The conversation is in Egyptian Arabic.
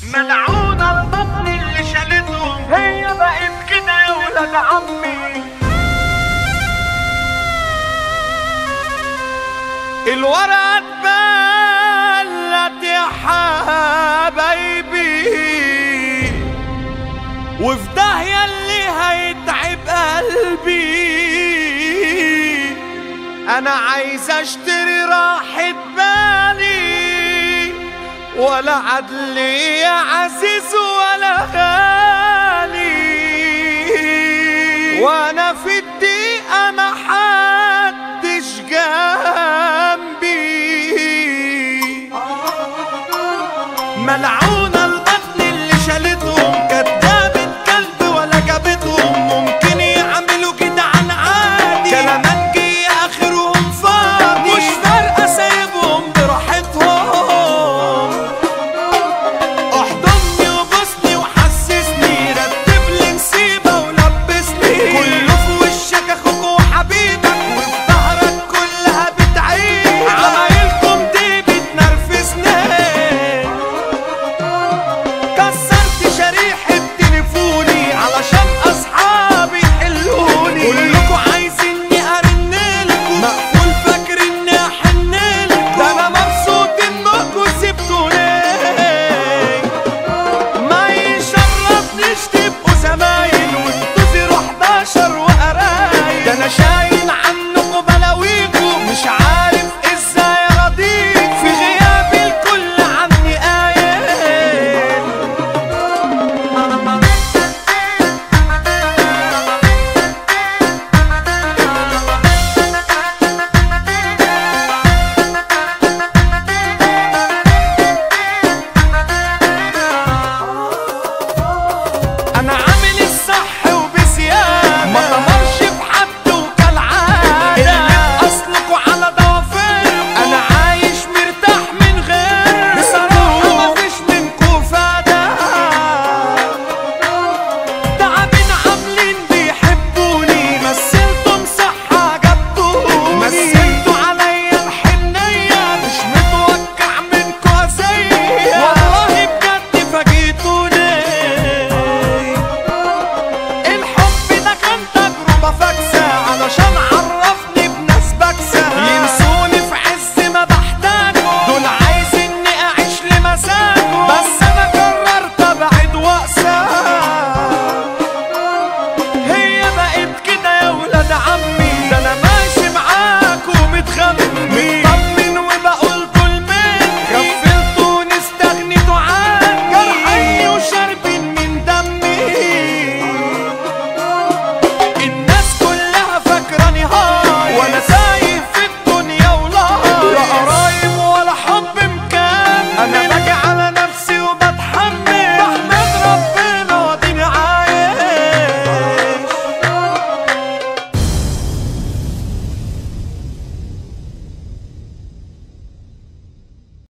ملعونة البطن اللي شالتهم هي بقت كده يا ولاد عمي الورقة اتبلت يا حبايبي وفي داهية اللي هيتعب قلبي انا عايز اشتري راحة بالي ولا عدل يا عزيز ولا غالي وانا في الدقيقة ما حدش جنبي ملعون